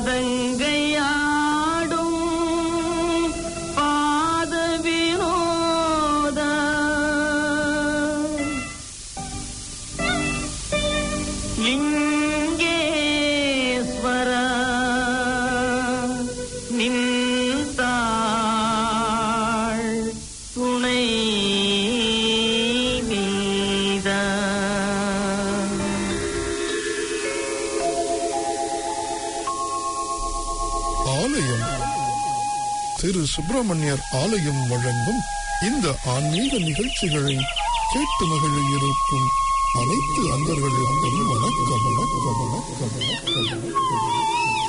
பாத வினோத லிங்கேஸ்வர நின்றாள் துணை மீத ஆலயம் திரு சுப்பிரமணியர் ஆலயம் வழங்கும் இந்த ஆன்மீக நிகழ்ச்சிகளை கேட்டு மகிழ இருக்கும் அனைத்து அன்பர்களுக்கும் வணக்கம் வணக்கம் வணக்கம் வணக்கம் வணக்கம்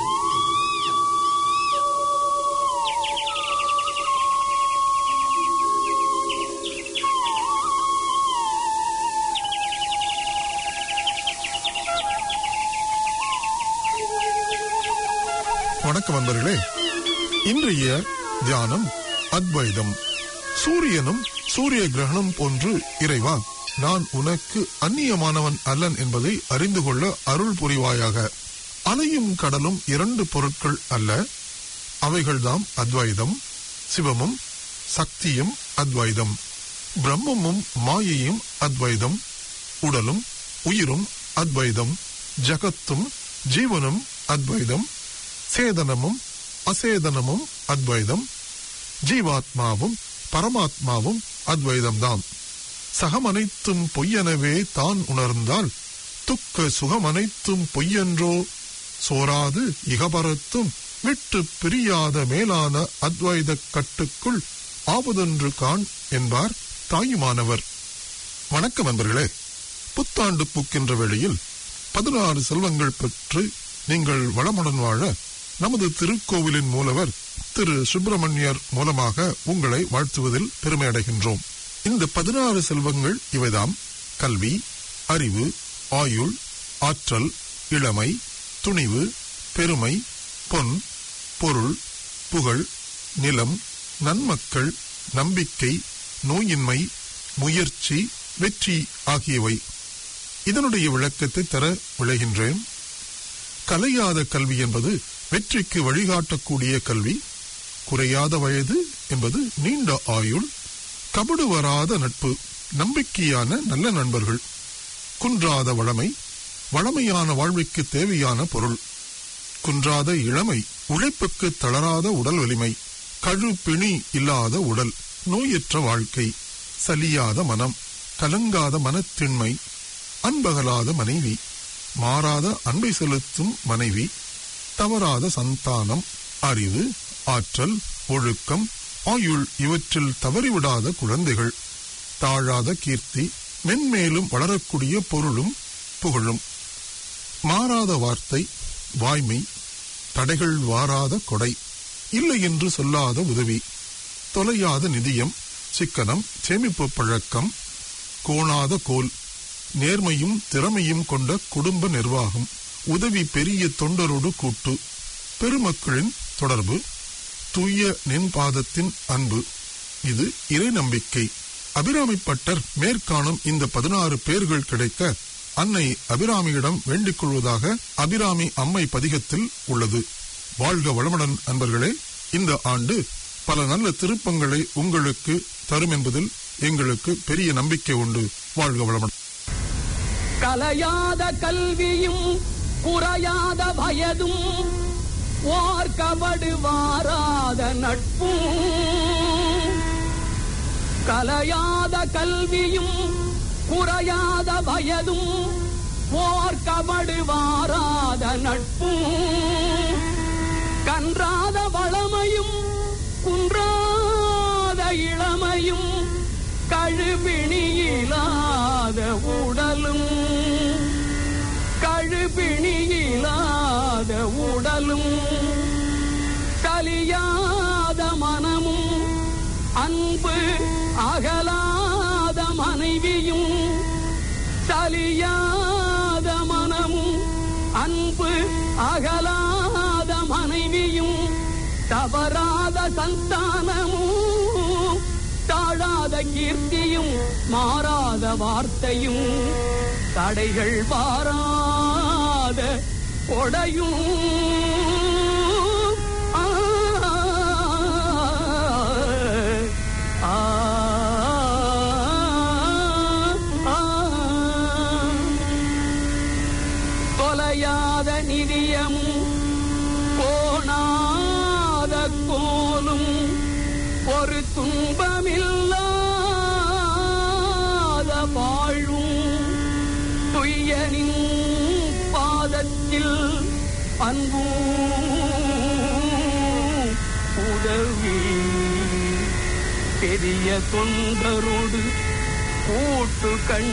வணக்கம் அன்பர்களே இன்றைய தியானம் அத்வைதம் சூரியனும் சூரிய கிரகணம் போன்று இறைவா நான் உனக்கு அந்நியமானவன் அல்லன் என்பதை அறிந்து கொள்ள அருள் புரிவாயாக அலையும் கடலும் இரண்டு பொருட்கள் அல்ல அவைகள்தாம் அத்வைதம் சிவமும் சக்தியும் அத்வைதம் பிரம்மமும் மாயையும் அத்வைதம் உடலும் உயிரும் அத்வைதம் ஜகத்தும் ஜீவனும் அத்வைதம் சேதனமும் அசேதனமும் அத்வைதம் ஜீவாத்மாவும் பரமாத்மாவும் அத்வைதம்தான் சகமனைத்தும் பொய்யெனவே தான் உணர்ந்தால் துக்க சுகமனைத்தும் பொய்யென்றோ சோராது இகபரத்தும் விட்டு பிரியாத மேலான அத்வைத கட்டுக்குள் ஆவதொன்று காண் என்பார் தாயுமானவர் வணக்கம் நண்பர்களே புத்தாண்டு பூக்கின்ற வேளையில் பதினாறு செல்வங்கள் பெற்று நீங்கள் வளமுடன் வாழ நமது திருக்கோவிலின் மூலவர் திரு சுப்பிரமணியர் மூலமாக உங்களை வாழ்த்துவதில் பெருமை அடைகின்றோம் இந்த பதினாறு செல்வங்கள் இவைதாம் கல்வி அறிவு ஆயுள் ஆற்றல் இளமை துணிவு பெருமை பொன் பொருள் புகழ் நிலம் நன்மக்கள் நம்பிக்கை நோயின்மை முயற்சி வெற்றி ஆகியவை இதனுடைய விளக்கத்தை தர விளைகின்றேன் கலையாத கல்வி என்பது வெற்றிக்கு வழிகாட்டக்கூடிய கல்வி குறையாத வயது என்பது நீண்ட ஆயுள் கபடு வராத நட்பு நம்பிக்கையான நல்ல நண்பர்கள் குன்றாத வளமை வளமையான வாழ்விற்கு தேவையான பொருள் குன்றாத இளமை உழைப்புக்கு தளராத உடல் வலிமை கழு பிணி இல்லாத உடல் நோயற்ற வாழ்க்கை சலியாத மனம் கலங்காத மனத்திண்மை அன்பகலாத மனைவி மாறாத அன்பை செலுத்தும் மனைவி தவறாத சந்தானம் அறிவு ஆற்றல் ஒழுக்கம் ஆயுள் இவற்றில் தவறிவிடாத குழந்தைகள் தாழாத கீர்த்தி மென்மேலும் வளரக்கூடிய பொருளும் புகழும் மாறாத வார்த்தை வாய்மை தடைகள் வாராத கொடை இல்லை என்று சொல்லாத உதவி தொலையாத நிதியம் சிக்கனம் சேமிப்பு பழக்கம் கோணாத கோல் நேர்மையும் திறமையும் கொண்ட குடும்ப நிர்வாகம் உதவி பெரிய தொண்டரோடு கூட்டு பெருமக்களின் தொடர்பு தூய நின்பாதத்தின் அன்பு இது இறை நம்பிக்கை அபிராமிப்பட்டர் மேற்காணும் இந்த பதினாறு பேர்கள் கிடைக்க அன்னை அபிராமியிடம் வேண்டிக் கொள்வதாக அபிராமி அம்மை பதிகத்தில் உள்ளது வாழ்க வளமுடன் அன்பர்களே இந்த ஆண்டு பல நல்ல திருப்பங்களை உங்களுக்கு தரும் என்பதில் எங்களுக்கு பெரிய நம்பிக்கை உண்டு வாழ்க வளமுடன் கலையாத கல்வியும் குறையாத வயதும் ஓர் கபடு வாராத நட்பும் கலையாத கல்வியும் குறையாத வயதும் ஓர் கபடு வாராத நட்பும் கன்றாத வளமையும் குன்றாத இளமையும் கழுபிணியிலாத உடலும் கழுபிணியிலாத உடலும் கலியாத மனமும் அன்பு அகலாத மனைவியும் சலியாத மனமும் அன்பு அகலாத மனைவியும் தவறாத சந்தானமும் தாழாத கீர்த்தியும் மாறாத வார்த்தையும் தடைகள் வாராத கொடையும் தொலையாத நிதியமும் கோணாத கோலும் ஒரு துன்பமில்லாத வாழ்வும் துய்யனின் பாதத்தில் அன்பும் உதவி பெரிய தொண்டரோடு கூட்டு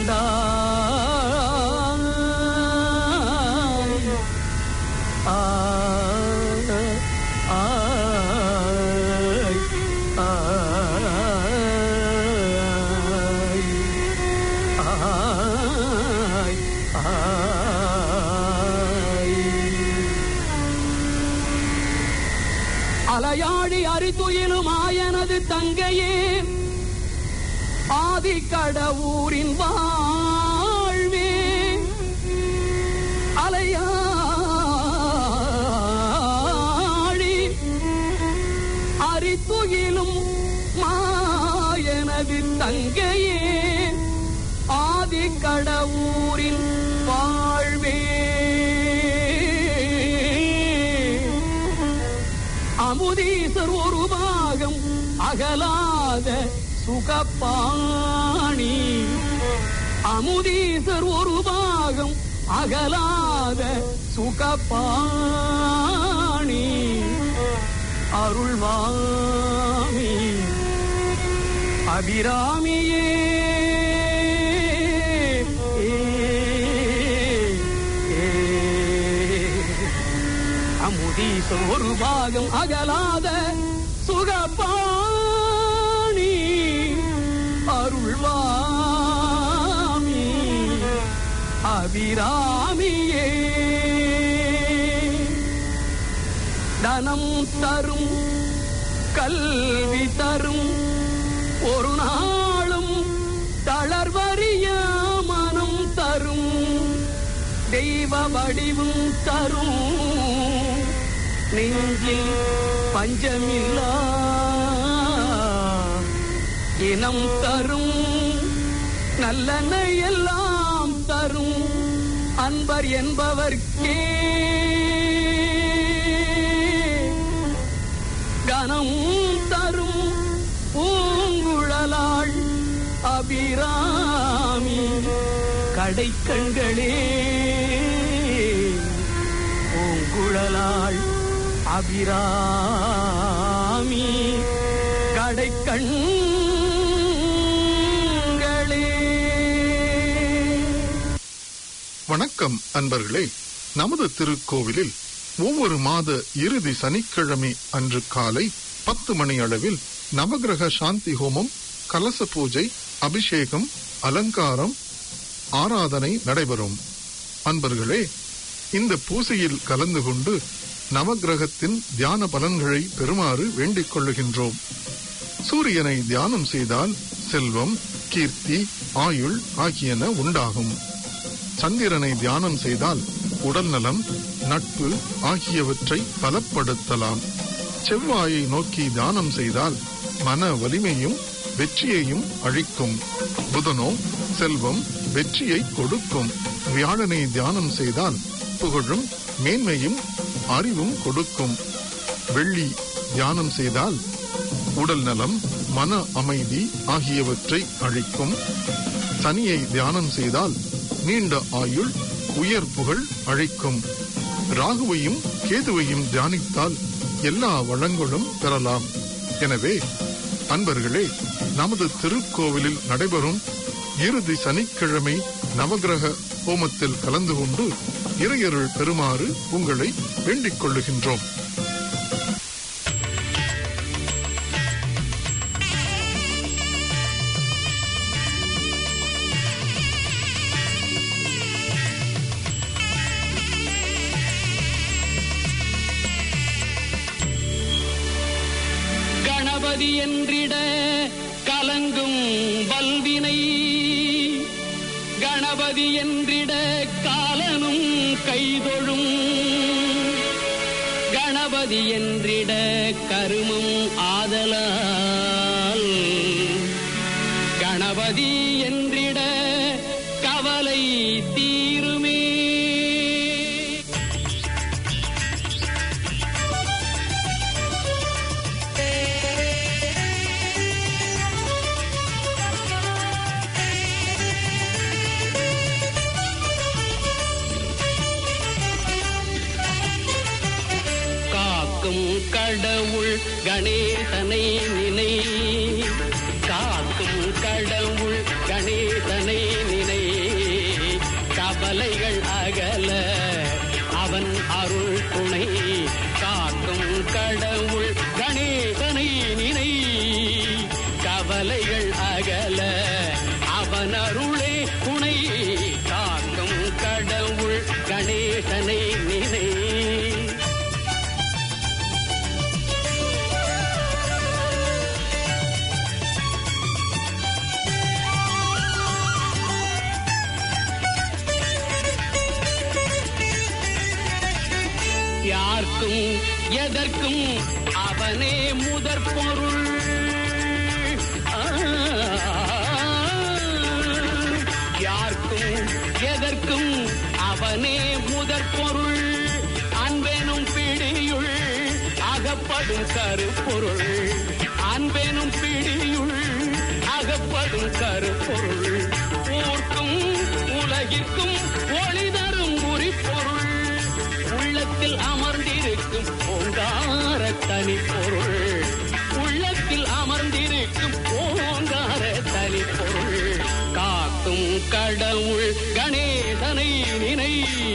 கண்டாய் ஆ, ஆய், ஆய், ஆய், ஆய். அலையாடி அரித்துயிலும் ஆயனது தங்கையே ஆதி கடவுரின் வாழ்வே அலையாடி அரித்துயிலும் மாயனது தங்கையே ஆதி கடவுரின் வாழ்வே அமுதீசர் ஒரு பாகம் அகலாத சுகப்பாணி அமுதீசர் ஒரு பாகம் அகலாத சுகப்பாணி அருள்வாமி அபிராமியே ஏ, ஏ. அமுதீசம் ஒரு பாகம் அகலாத சுகப்பாணி அருள்வாமி அபிராமியே தனம் தரும் கல்வி தரும் ஒரு நாளும் தளர்வறிய மனம் தரும் தெய்வ வடிவும் தரும் நெஞ்சில் பஞ்சமில்லா இனம் தரும் நல்லெண்ண எல்லாம் தரும் அன்பர் என்பவர்க்கே கனம் தரும் பூங்குழலாள் அபிராமி கடைக்கண்களே பூங்குழலாள் அபிராமி கடைக்கண்களே வணக்கம் அன்பர்களே நமது திருக்கோவிலில் ஒவ்வொரு மாத இறுதி சனிக்கிழமை அன்று காலை பத்து மணி அளவில் நவகிரக சாந்தி ஹோமம் கலச பூஜை அபிஷேகம் அலங்காரம் ஆராதனை நடைபெறும் அன்பர்களே இந்த பூசையில் கலந்து கொண்டு நவகிரகத்தின் தியான பலன்களை பெறுமாறு வேண்டிக் கொள்ளுகின்றோம் சூரியனை தியானம் செய்தால் செல்வம் கீர்த்தி ஆயுள் ஆகியன உண்டாகும் சந்திரனை தியானம் செய்தால் உடல் நலம் நட்பு ஆகியவற்றை பலப்படுத்தலாம் செவ்வாயை நோக்கி தியானம் செய்தால் மன வலிமையும் வெற்றியையும் அழிக்கும் புதனோ செல்வம் வெற்றியை கொடுக்கும் வியாழனை தியானம் செய்தால் புகழும் மேன்மையும் அறிவும் கொடுக்கும் வெள்ளி தியானம் செய்தால் உடல் நலம் மன அமைதி ஆகியவற்றை அழிக்கும் சனியை தியானம் செய்தால் நீண்ட ஆயுள் உயர் புகழ் அழைக்கும் ராகுவையும் கேதுவையும் தியானித்தால் எல்லா வளங்களும் பெறலாம் எனவே அன்பர்களே நமது திருக்கோவிலில் நடைபெறும் இறுதி சனிக்கிழமை நவகிரக ஹோமத்தில் கலந்து கொண்டு இறையருள் பெறுமாறு உங்களை வேண்டிக் கொள்ளுகின்றோம் கணபதி என்றிட கலங்கும் வல்வினை கணபதி என்றிட காலனும் கைதொழும் கணபதி என்றிட கருமம் ஆதலால் கணபதி என்றிட கவலை தீருமே கடவுள் கணேசனை நினை காக்கும் கடவுள் கணேசனை நினை கவலைகள் அகல அவன் அருள் துணை காக்கும் கடவுள் கணேசனை நினை கவலைகள் அகல அவன் அருளே துணை காக்கும் கடவுள் கணேசனை நினை யாருக்கும் எதற்கும் அவனே முதற் பொருள் ஆ, யாருக்கும் எதற்கும் அவனே முதற் பொருள் அன்பெனும் பிடியுள் அகப்படும் கருப்பொருள் அன்பெனும் பிடியுள் அகப்படும் கருப்பொருள் ஊர்க்கும் உலகிற்கும் ஒளி தரும் உரிப்பொருள் உள்ளத்தில் அமர்ந்திருக்கும் ஓங்கார தனி பொருள் உள்ளத்தில் அமர்ந்திருக்கும் ஓங்கார தனி பொருள் காக்கும் கடவுள் கணேசனை நினை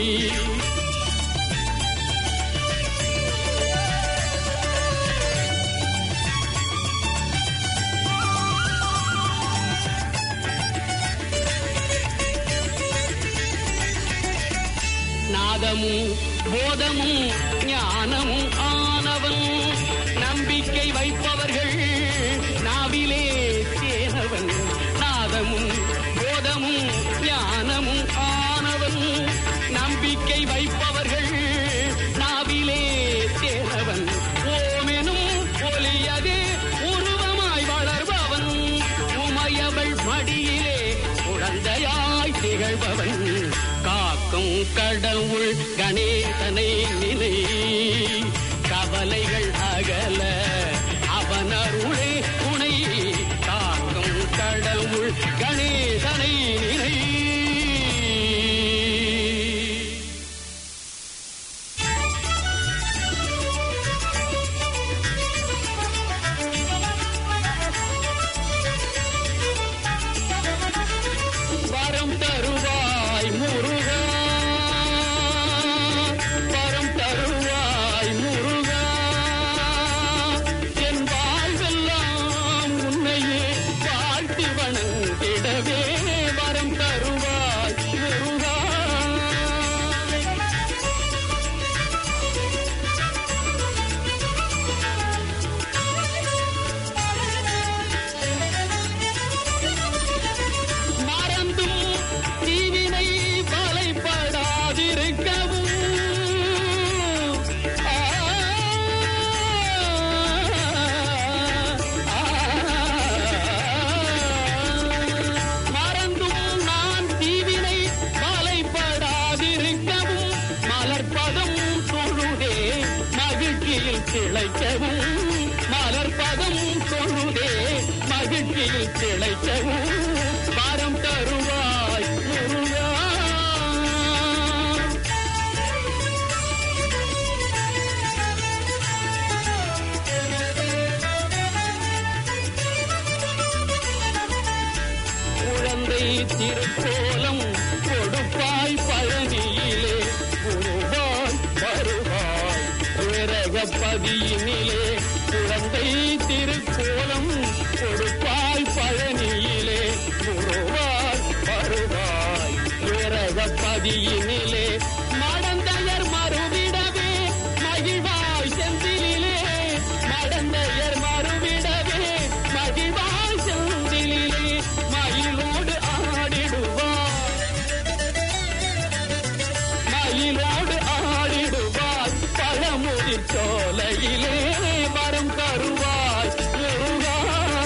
நாதமும் போதமும் ஞானமும் ஆனவன் நம்பிக்கை வைப்பவர்கள் நாவிலே தேனவன் நாதமும் போதமும் ஞானமும் ஆனவன் நம்பிக்கை வைப்பவர்கள் நாவிலே தேனவன் ஓமெனும் ஒலியதே உருவமாய் வளர்பவன் உமையவள் மடியிலே குழந்தையாய் திகழ்பவன் காக்கும் கடவுள் கணேசனை நினை கவலைகள் அகல அவன் அருளே துணை காக்கும் கடவுள் கணேசனை நினை வரம் தருவாய் முருகா வரம் தருவாய் முருகா என் வாழ்வெல்லாம் உன்னையே வாழ்த்தி வணங்கிடவே வரம் தருவாய் முருகா மறந்தும் தீவினை வலைப்படாதிருக்கவும் ஆ, ஆ, மறந்தும் நான் தீவினை வலைப்படாதிருக்கவும் மலர்பதம் தொழுதே மகிழ்ச்சியில் திளைக்கவும் மலர்பதம் தொழுதே மகிழ்ச்சியில் திளைக்கவும் வரம் தருவாய் முருகா குழந்தை திருக்கோலம் கொடுப்பாய் பழனியிலே குருவாய் வருவாய் விரகப்பதியினிலே குழந்தை திருக்கோலம் கொடுப்பாய் பழனியிலே குருவாய் வருவாய் விரகப்பதியினிலே மடந்தையர் மறுவிடவே மகிழ்வாய் செந்திலே மடந்தையர் மறுவிடவே மகிழ்வாய் செந்திலே மயிலோடு ஆடிடுவார் மயிலோடு ஆடிடுவார் பழமுதிர் சோலையிலே வரம் தருவாய் முருகா.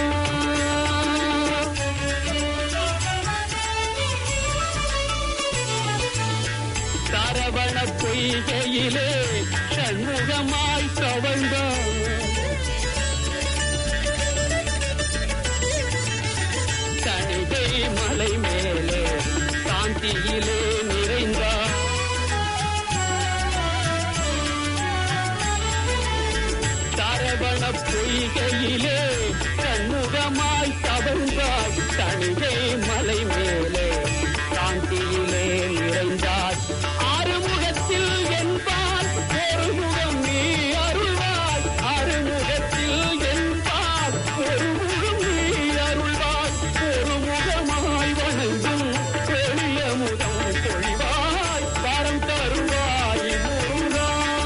சரவண பொய்கையிலே சண்முகமாய் தவழ்ந்தார் தணிகை மலை மேலே காந்தியிலே நிறைந்தார் பொய்கையிலே சண்முகமாய் தவழ்ந்தாய் தணிகை மலை மேலே காந்தியிலே நிறைந்தாய் ஆறுமுகத்தில் என்பார் ஒரு முகம் நீ அருள்வாய் ஆறுமுகத்தில் என்பார் ஒரு முகம் நீ அருள்வாய் ஒரு முகமாய் வணங்கும் பெரிய முதம் பொழிவாய் வரம் தருவாய் முருகா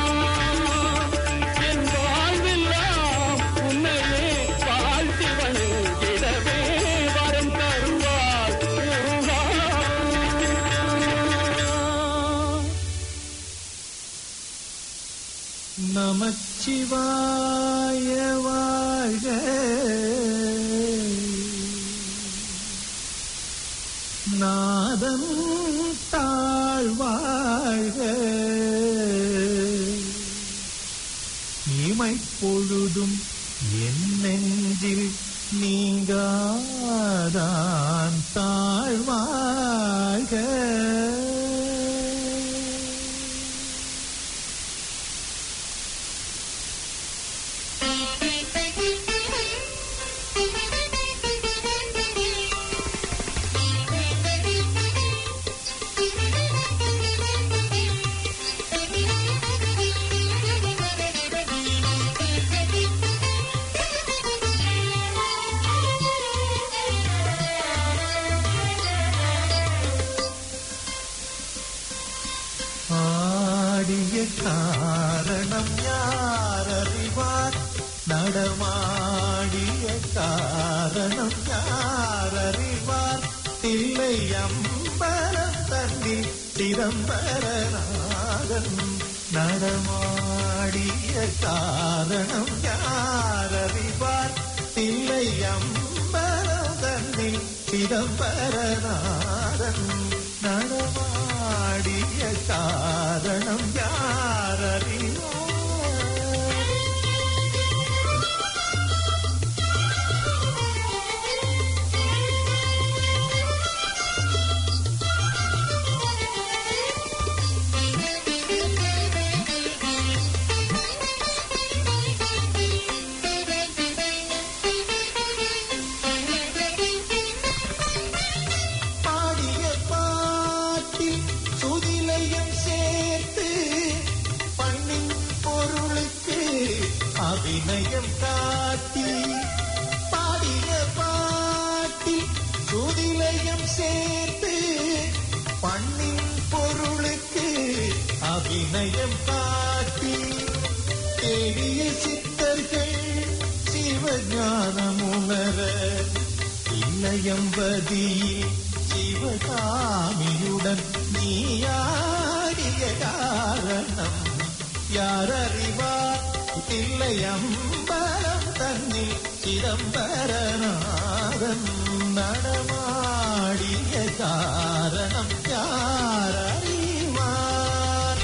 என் வாழ்வெல்லாம் உன்னையே வாழ்த்தி வணங்கிடவே வரம் தருவாய் முருகா நமச்சிவாய வாழ்க நாதம் தாழ்வாழ்க இமை பொழுதும் என் நெஞ்சில் நீங்காதான் தாழ்வாழ்க ஆடிய காரணம் யாரறிவார் நடமாடிய காரணம் யாரறிவார் தில்லை அம்பலம் தண்ணி சிதம்பரநாதன் நடமாடிய காரணம் யாரறிவார் தில்லை அம்பலம் தண்ணி சிதம்பரநாதன் நடமாடிய காரணம் யாரறிவார் பாடிய பாட்டில் சுதிலையும் சேர்த்து பண்ணின் பொருளுக்கு அபிநயம் காட்டி பாடிய பாட்டில் சுதிலையும் சேர்த்து பண்ணின் பொருளுக்கு அபிநயம் காட்டி தேடிய சித்தர்கள் சிவஞானம் உணர இல்லையம்பதி சிவகாமியுடன் நீயாடிய காரணம் யாரறிவார் இல்லையம்பலம் தன்னில் சிதம்பரநாதன் நடமாடிய காரணம் யாரறிவார்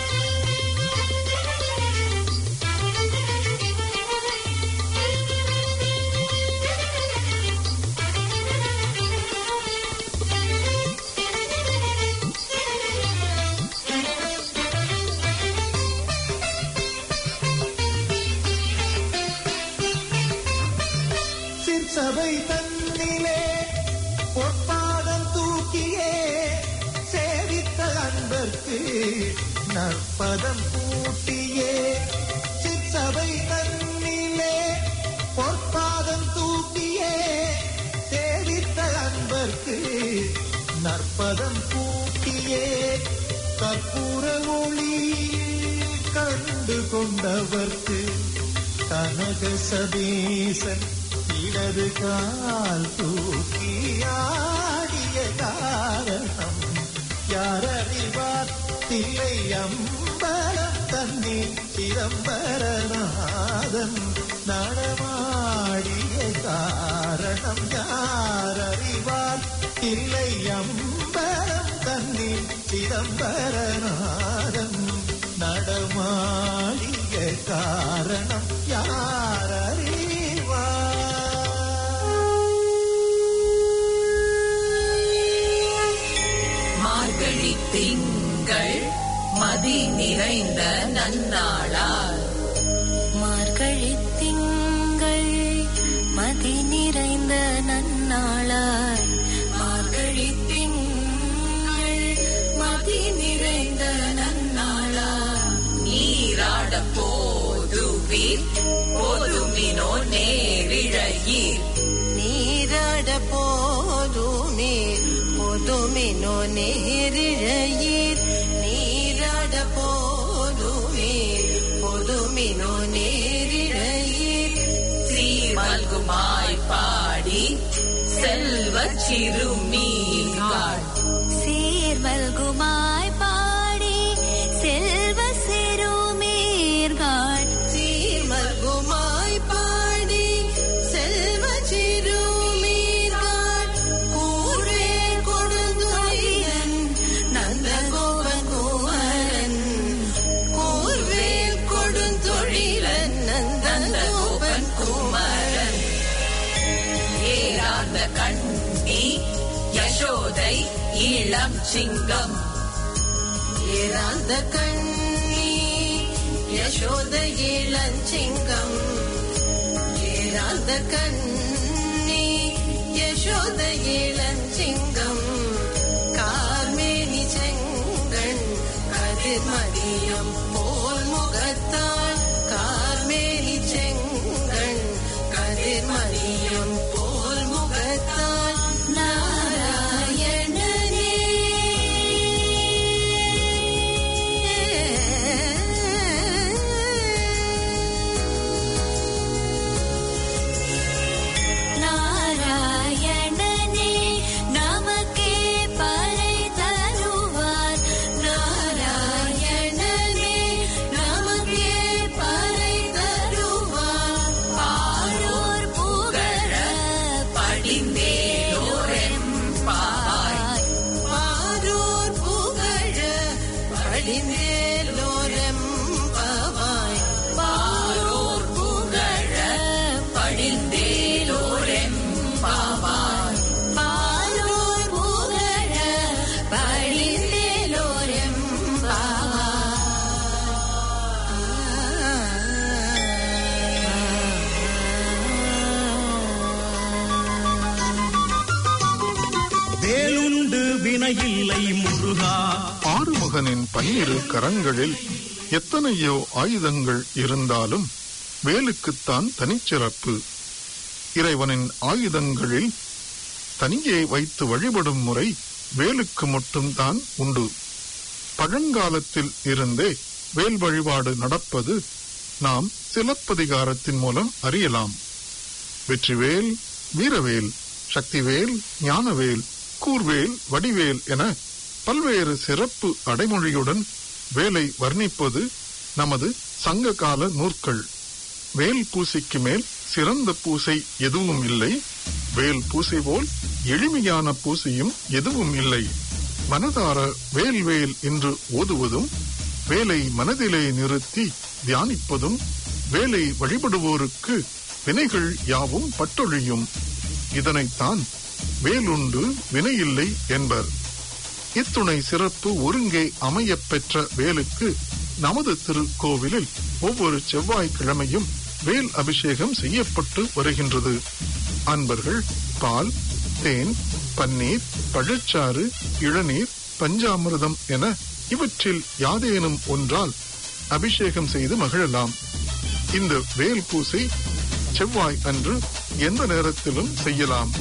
சிற்சபை தன்னிலே பொற்பாதம் தூக்கியே சேவித்த அன்பர்க்கு நற்பதம் கூட்டியே சிற்சபை தன்னிலே பொற்பாதம் தூக்கியே சேவித்த அன்பர்க்கு நற்பதம் கூட்டியே கற்பூர ஒளி கண்டு கொண்டவர்க்கு கனக சதீசன் இடது கால் தூக்கி ஆடிய காரணம் யாரறிவார் தில்லை அம்பலம் தண்ணி சிதம்பரநாதன் நடமாடிய காரணம் யாரறிவார் தில்லை அம்பலம் தண்ணி சிதம்பரநாதன் நடமாடிய காரணம் யாரறிவார் மார்கழி திங்கள் மதி நிறைந்த நன்னாளால் மார்கழி திங்கள் மதி நிறைந்த நன்னாளாய் மார்கழி திங்கள் மதி நிறைந்த நன்னாளாய் நீராட போதுவீர் போதுமினோ நேரிழையீர் நீராட போதுமே பொதுமினோ நேரிழையீர் நீராட போதுமே பொதுமினோ நேரிழையீர் சீர்மல்குமாய் பாடி செல்வ சிறுமீகாள் சீர்மல்குமாய் பாடி செல்வ சிறுமீர்கள் சீர்மல்குமாய் பாடி செல்வ சிறுமீர்கள் கூரே கொடுந்தொழியன் நந்தகோபன் குமரன் கூர்வேல் கொடுந்தொழிலன் நந்தகோபன் குமரன் ஏறாந்த கண்ணி யசோதை இளம் சிங்கம் ஏறாந்த கண்ணி யசோத இளஞ்சிங்கம் ஏறாந்த கண்ணி யசோத இளஞ்சிங்கம் கார்மேனி செங்கண் கதிர்மதியம் போல் முகத்தான் கார்மேனி செங்கண் கதிர்மதியம் போல் முகத்தான் நாராயணனே நமக்கே பறை தருவார் நாராயணனே நமக்கே பறை தருவார் பாரோர் புகழ படிந்தேலோரெம் பாய் பாரோர் புகழ படிந்தேலோரெம் பாவாய் பாரோர் புகழ படிந்தேலோரெம் பாவாய் பாரோர் புகழ படிந்தேலோரெம் வேலுண்டு வினையில்லை முருகா ஆறுமுகனின் பன்னிரு கரங்களில் எத்தனையோ ஆயுதங்கள் இருந்தாலும் வேலுக்குத்தான் தனிச்சிறப்பு இறைவனின் ஆயுதங்களில் தனியே வைத்து வழிபடும் முறை வேலுக்கு மட்டும்தான் உண்டு பழங்காலத்தில் இருந்தே வேல் வழிபாடு நடப்பது நாம் சிலப்பதிகாரத்தின் மூலம் அறியலாம் வெற்றிவேல் வீரவேல் சக்திவேல் ஞானவேல் கூர்வேல் வடிவேல் என பல்வேறு சிறப்பு அடைமொழியுடன் வேலை வர்ணிப்பது நமது சங்ககால நூற்கள் வேல் பூசைக்கு மேல் சிறந்த பூசை எதுவும் இல்லை வேல் பூசை போல் எளிமையான பூசையும் எதுவும் இல்லை மனதார வேல் வேல் என்று ஓதுவதும் வேலை மனதிலே நிறுத்தி தியானிப்பதும் வேலை வழிபடுவோருக்கு வினைகள் யாவும் பட்டொழியும் இதனைத்தான் வேலுண்டு வினையில்லை என்பர் இத்துணை சிறப்பு ஒருங்கே அமையப் பெற்ற வேலுக்கு நமது திருக்கோவிலில் ஒவ்வொரு செவ்வாய்க்கிழமையும் வேல் அபிஷேகம் செய்யப்பட்டு வருகின்றது அன்பர்கள் பால் தேன் பன்னீர் பழச்சாறு இளநீர் பஞ்சாமிர்தம் என இவற்றில் யாதேனும் ஒன்றால் அபிஷேகம் செய்து மகிழலாம் இந்த வேல் பூசை செவ்வாய் அன்று எந்த நேரத்திலும் செய்யலாம்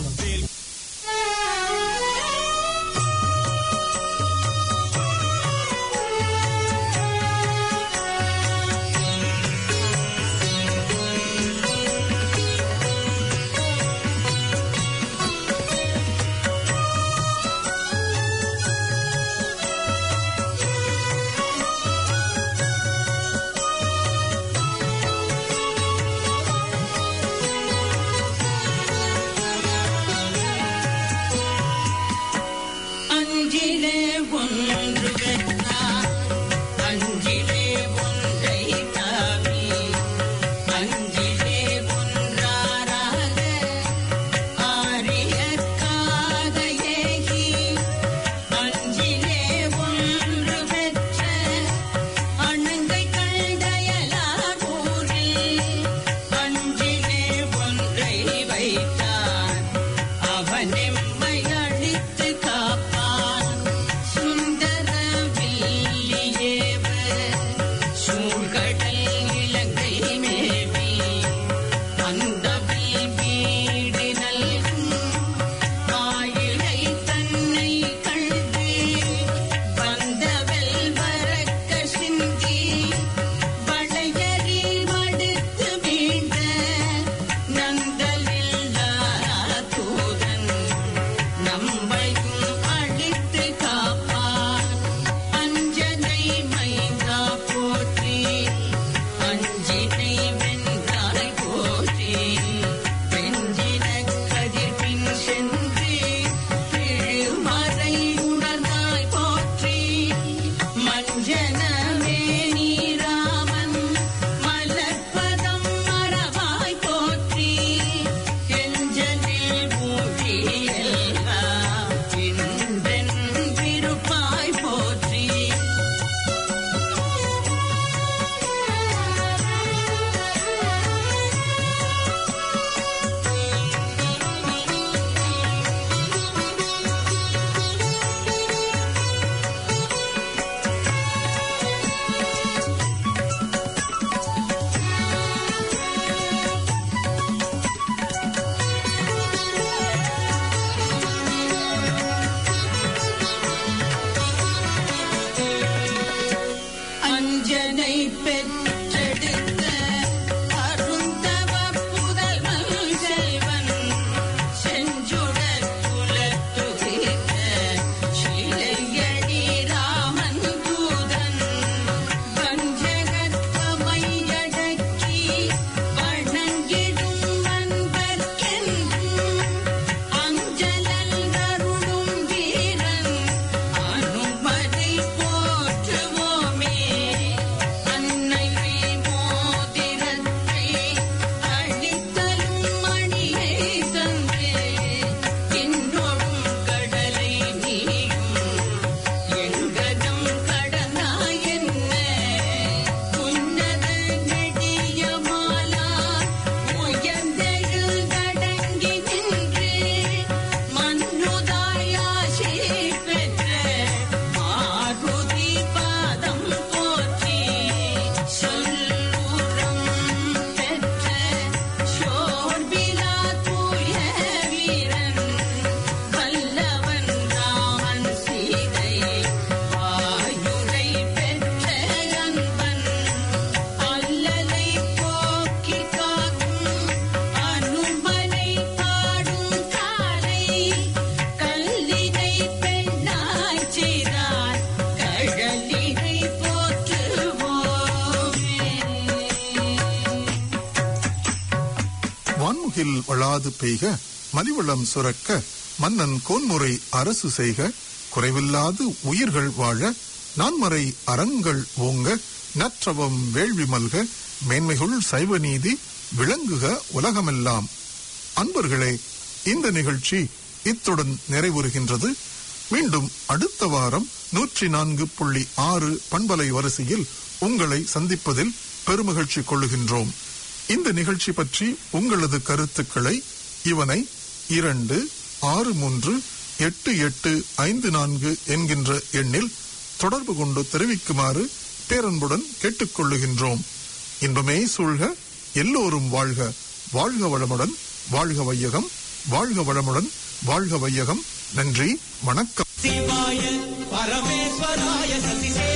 மலையில் வளாது பெய்க மலிவளம் சுரக்க மன்னன் கோன்முறை அரசு செய்க குறைவில்லாது உயிர்கள் வாழ நான்மறை அறங்கள் ஓங்க நற்றவம் வேள்வி மல்க மேன்மைகுள் சைவ நீதி விளங்குக உலகமெல்லாம் அன்பர்களே இந்த நிகழ்ச்சி இத்துடன் நிறைவுறுகின்றது மீண்டும் அடுத்த வாரம் நூற்றி நான்கு புள்ளி ஆறு பண்பலை வரிசையில் உங்களை சந்திப்பதில் பெருமகிழ்ச்சி கொள்ளுகின்றோம் இந்த நிகழ்ச்சி பற்றி உங்களது கருத்துக்களை இவனை இரண்டு ஆறு மூன்று எட்டு எட்டு ஐந்து நான்கு என்கின்ற எண்ணில் தொடர்பு கொண்டு தெரிவிக்குமாறு பேரன்புடன் கேட்டுக்கொள்ளுகின்றோம் இன்பமே சூழ்க எல்லோரும் வாழ்க வாழ்க வளமுடன் வாழ்க வையகம் வாழ்க வளமுடன் வாழ்க வையகம் நன்றி வணக்கம் சிவாய பரமேஸ்வராய சசிசே